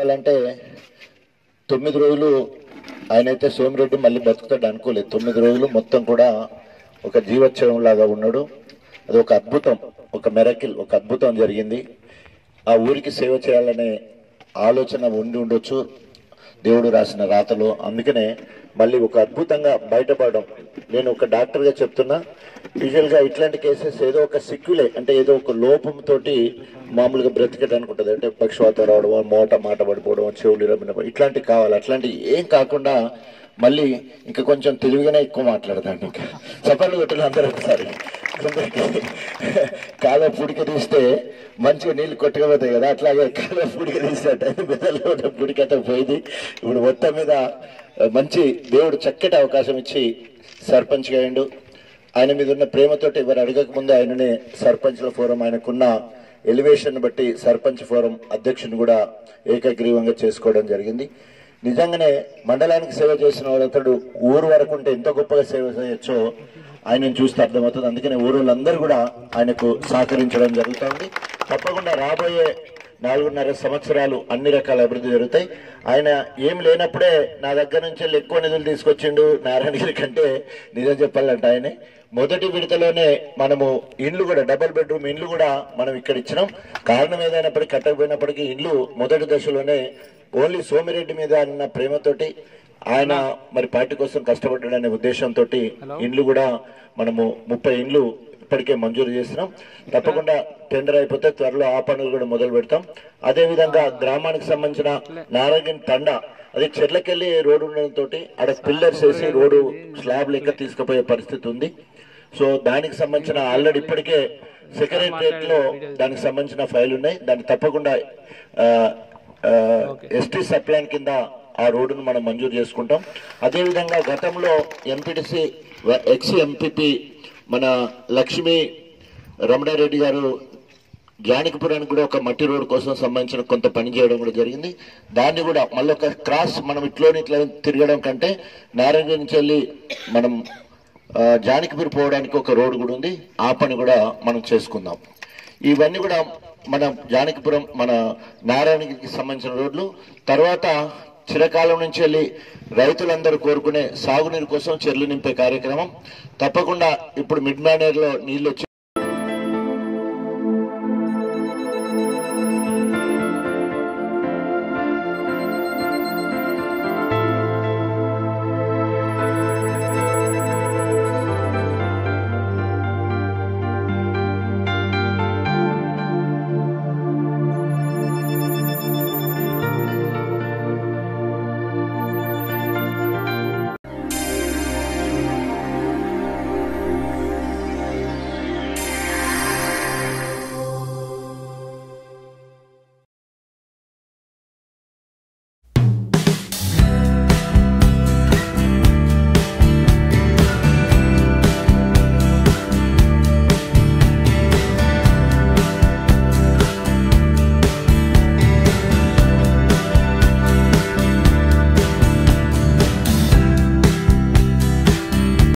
చెప్పాలంటే తొమ్మిది రోజులు ఆయనైతే సోమిరెడ్డి మళ్ళీ బతుకుతాడు అనుకోలేదు తొమ్మిది రోజులు మొత్తం కూడా ఒక జీవోత్సవం లాగా ఉన్నాడు అది ఒక అద్భుతం ఒక మెరకిల్ ఒక అద్భుతం జరిగింది ఆ ఊరికి సేవ చేయాలనే ఆలోచన ఉండి ఉండొచ్చు దేవుడు రాసిన రాతలో అందుకనే మళ్ళీ ఒక అద్భుతంగా బయటపడడం నేను ఒక డాక్టర్గా చెప్తున్నా యూజువల్గా ఇట్లాంటి కేసెస్ ఏదో ఒక సిక్యులే అంటే ఏదో ఒక లోపంతోటి మామూలుగా బ్రతికడానికి ఉంటుంది అంటే పక్షవాతం రావడం మోట మాట పడిపోవడం చెవులు రమ్మిన ఇట్లాంటివి కావాలి అట్లాంటివి ఏం కాకుండా మళ్ళీ ఇంకా కొంచెం తెలివిగానే ఎక్కువ మాట్లాడతాను ఇంకా చప్పట్లు కొట్టిన అందరూ ఒకసారి కాలో పుడిక తీస్తే మంచిగా నీళ్లు కొట్టుకపోతాయి కదా అట్లాగే కాలో పుడిక తీసినట్టు బెదలో ఉన్న పుడికతో పోయింది ఇప్పుడు మొత్తం మీద మంచి దేవుడు చక్కటి అవకాశం ఇచ్చి సర్పంచ్గా అయిండు ఆయన మీద ఉన్న ప్రేమతోటి ఎవరు అడగక ముందు ఆయననే సర్పంచ్ల ఫోరం ఆయనకున్న ఎలివేషన్ బట్టి సర్పంచ్ ఫోరం అధ్యక్షుని కూడా ఏకగ్రీవంగా చేసుకోవడం జరిగింది నిజంగానే మండలానికి సేవ చేసిన వాడు ఊరు వరకు ఉంటే ఎంత గొప్పగా సేవ చేయొచ్చో ఆయనను చూస్తే అర్థమవుతుంది అందుకనే ఊరోళ్ళందరూ కూడా ఆయనకు సహకరించడం జరుగుతుంది తప్పకుండా రాబోయే నాలుగున్నర సంవత్సరాలు అన్ని రకాల అభివృద్ధి జరుగుతాయి ఆయన ఏం లేనప్పుడే నా దగ్గర నుంచి వెళ్ళి ఎక్కువ నిధులు తీసుకొచ్చిండు నారాయణగిరి కంటే నిజం చెప్పాలంటే ఆయనే మొదటి విడతలోనే మనము ఇండ్లు కూడా డబుల్ బెడ్రూమ్ ఇండ్లు కూడా మనం ఇక్కడ ఇచ్చినాం కారణం ఏదైనప్పటికీ కట్టకపోయినప్పటికీ ఇండ్లు మొదటి దశలోనే ఓన్లీ సోమిరెడ్డి మీద ఉన్న ప్రేమతోటి ఆయన మరి పార్టీ కోసం కష్టపడ్డాడనే ఉద్దేశంతో ఇండ్లు కూడా మనము ముప్పై ఇండ్లు ఇప్పటికే మంజూరు చేసినాం తప్పకుండా టెండర్ అయిపోతే త్వరలో ఆ పనులు కూడా మొదలు పెడతాం అదే విధంగా గ్రామానికి సంబంధించిన నారాయణ తండ అది చెర్లకెళ్ళి రోడ్డు ఉండడంతో ఆడ పిల్లర్స్ వేసి రోడ్డు స్లాబ్ లెక్క తీసుకుపోయే పరిస్థితి ఉంది సో దానికి సంబంధించిన ఆల్రెడీ ఇప్పటికే సెక్రటరియట్ లో దానికి సంబంధించిన ఫైల్ ఉన్నాయి దాన్ని తప్పకుండా ఎస్టీ సప్లాన్ కింద ఆ రోడ్డును మనం మంజూరు చేసుకుంటాం అదేవిధంగా గతంలో ఎంపీటీసీ ఎక్స్ ఎంపీపీ మన లక్ష్మీ రమణారెడ్డి గారు జానకిపురానికి కూడా ఒక మట్టి రోడ్ కోసం సంబంధించిన కొంత పని చేయడం కూడా జరిగింది దాన్ని కూడా మళ్ళీ ఒక క్రాస్ మనం ఇట్లోని ఇట్లా తిరగడం కంటే నారాయణ నుంచి వెళ్ళి మనం ఆ, జానకిపురి పోవడానికి ఒక రోడ్ కూడా ఉంది ఆ పని కూడా మనం చేసుకుందాం ఇవన్నీ కూడా మన జానకిపురం మన నారాయణగిరికి సంబంధించిన రోడ్లు తర్వాత చిరకాలం నుంచి వెళ్ళి రైతులందరూ కోరుకునే సాగునీరు కోసం చెర్లు నింపే కార్యక్రమం తప్పకుండా ఇప్పుడు మిడ్ మేనేర్ లో నీళ్ళు వచ్చి